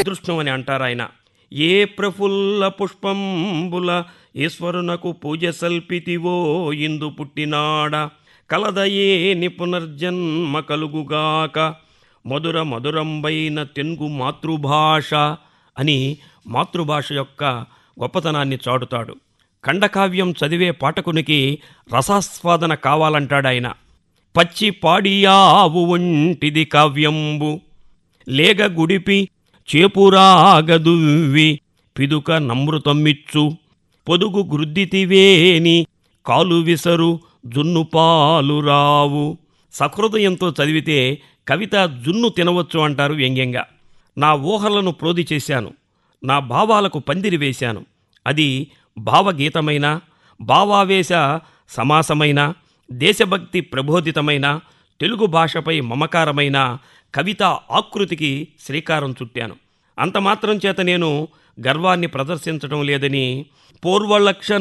అదృష్టం అని అంటారు ఆయన ఏ ప్రఫుల్ల పుష్పంబుల ఈశ్వరునకు పూజ సల్పితివో ఇందు పుట్టినాడ కలదయే పునర్జన్మ కలుగుగాక మధుర మధురంబైన తెలుగు మాతృభాష అని మాతృభాష యొక్క గొప్పతనాన్ని చాటుతాడు ఖండకావ్యం చదివే పాఠకునికి రసాస్వాదన కావాలంటాడాయన పచ్చి పాడియావు ఒంటిది కావ్యంబు లేగ గుడిపి చేపురాగదువ్వి పిదుక నమృతమ్మిచ్చు పొదుగు గృద్దితివేని కాలు విసరు జున్ను పాలు రావు సహృదయంతో చదివితే కవిత జున్ను తినవచ్చు అంటారు వ్యంగ్యంగా నా ఊహలను ప్రోది చేశాను నా భావాలకు పందిరి వేశాను అది భావగీతమైన భావావేశ సమాసమైన దేశభక్తి ప్రబోధితమైన తెలుగు భాషపై మమకారమైన కవిత ఆకృతికి శ్రీకారం చుట్టాను అంత మాత్రం చేత నేను గర్వాన్ని ప్రదర్శించడం లేదని పూర్వలక్ష